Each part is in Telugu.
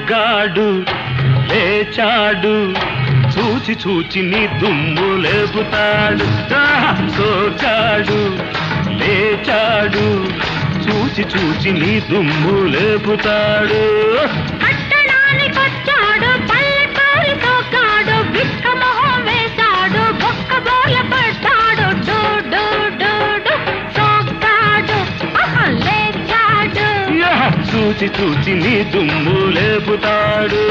సోగ్గాడు లేచాడు చూచి చూచి నీ దుమ్ము లేపుతాడు ఆహా! సోగ్గాడు లేచాడు చూచి చూచి నీ దుమ్ము లేపుతాడు పట్టణానికొచ్చాడు పల్లెటూరి తోకాడు విక్క మొహం వేశాడు బొక్క బోల పడ్డాడు డూ డూ డూ డూ సోగ్గాడు ఆహా, లేచాడు యా! చూచి చూచి నీ దుమ్ము లేపుతాడు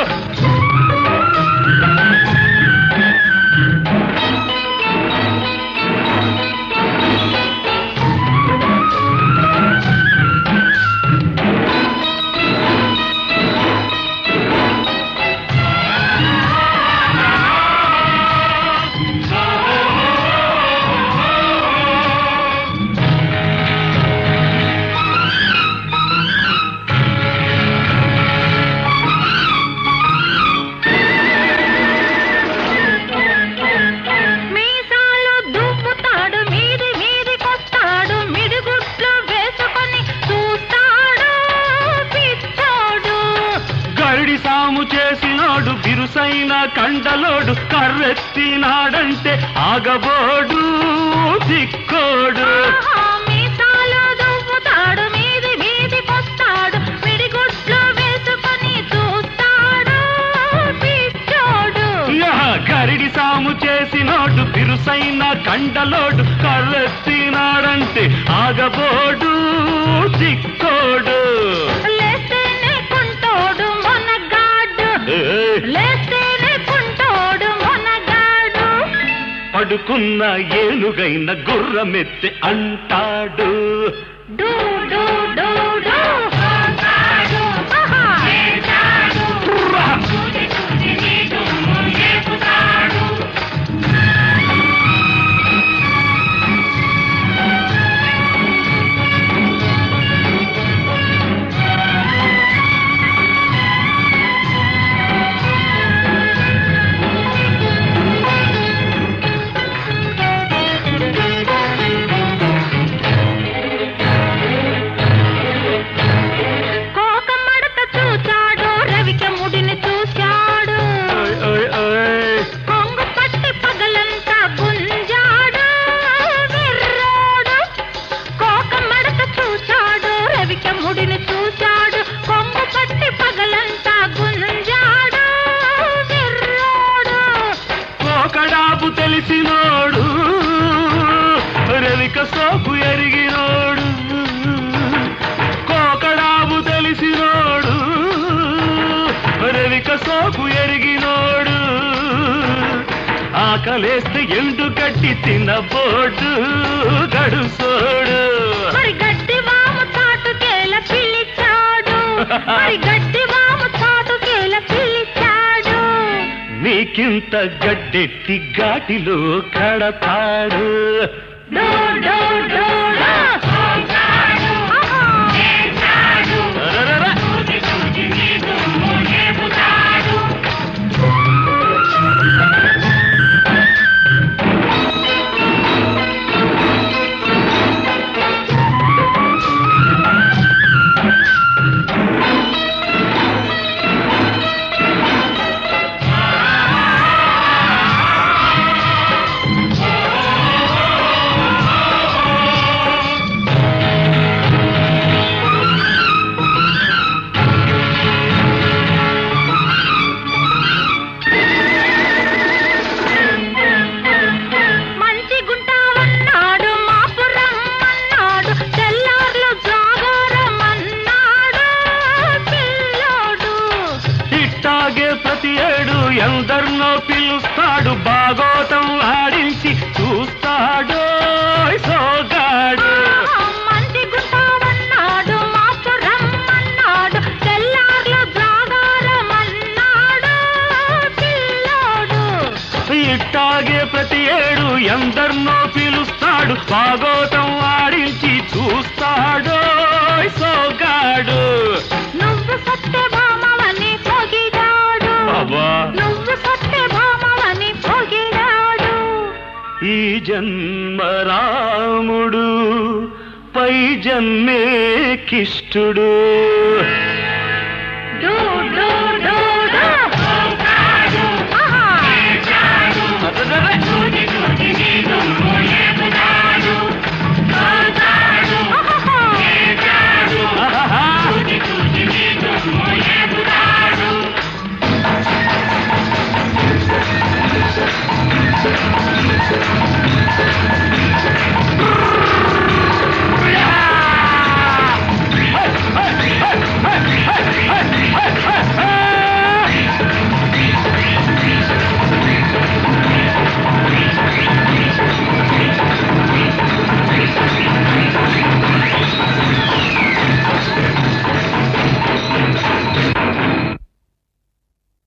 మీసాలు దువ్వుతాడు మీది మీదికొస్తాడు మిడిగుట్లు వేసుకొని చూస్తాడు పిచ్చోడు గరిడి సాము చేసినాడు బిరుసైన కండలోడు కర్రెత్తినాడంటే ఆగబోడు దిక్కోడు ఆహా, మీసాలు దువ్వుతాడు మీది మీదికొస్తాడు మిడిగుట్లు వేసుకొని చూస్తాడు పిచ్చోడు యా! గరిడి సాము చేసినాడు బిరుసైన కండలోడు కర్రెత్తినాడంటే ఆగబోడు దిక్కోడు లేస్తేనే కుంటోడు మొనగాడు ఏయ్! లేస్తేనే కుంటోడు మొనగాడు పడుకున్న ఏనుగైన గుర్రమెత్తి అంటాడు డూ డూ డూ డూ ఆహా. "ఉర్రా!" కోక మడత చూచాడు రవిక ముడిని చూశాడు ఓయ్, ఓయ్, ఓయ్. కొంగు పట్టి పగలంతా గుంజాడు విర్రోడు కోక మడత చూశాడు రవిక ముడిని చూశాడు కొంగు పట్టి పగలంతా గుంజాడు విర్రోడు కోకడాపు తెలిసినోడు రవిక సోపు ఎరిగినోడు కోకడాపు తెలిసినోడు రవిక సోపు ఎరిగినోడు ఆకలేస్తే ఎండు కట్టి తినబోడు గడుసోడు మరి గడ్డి వాము చాటుకేల పిలిచాడు మరి గడ్డి వాము చాటుకేల పిలిచాడు నీకింత గడ్డెట్టి ఘాటిలో కడతాడు డో డో డో డో. ఆహా. అరరర. మంచి గుంటావన్నాడు మాపురం అన్నాడు తెల్లార్లు జాగారం అన్నాడు పిల్లోడు ఇట్టాగే ప్రతి ఏడు ఎందరినో పిలుస్తాడు బాగోతం ఆడించి చూస్తాడు సోగాడు ఆహా, మంచి గుంటావన్నాడు మాపురం అన్నాడు తెల్లార్లు జాగారం అన్నాడు పిల్లోడు ఇట్టాగే ప్రతి ఏడు ఎందరినో పిలుస్తాడు బాగోతం ఆడించి చూస్తాడు సోగాడు నువ్వు సత్యభామవని పొగిడాడు అబ్బా నువ్వు సత్యభామవని పొగిడాడు ఈ జన్మ రాముడు పై జన్మే కిష్టుడు డూ డూ ఆ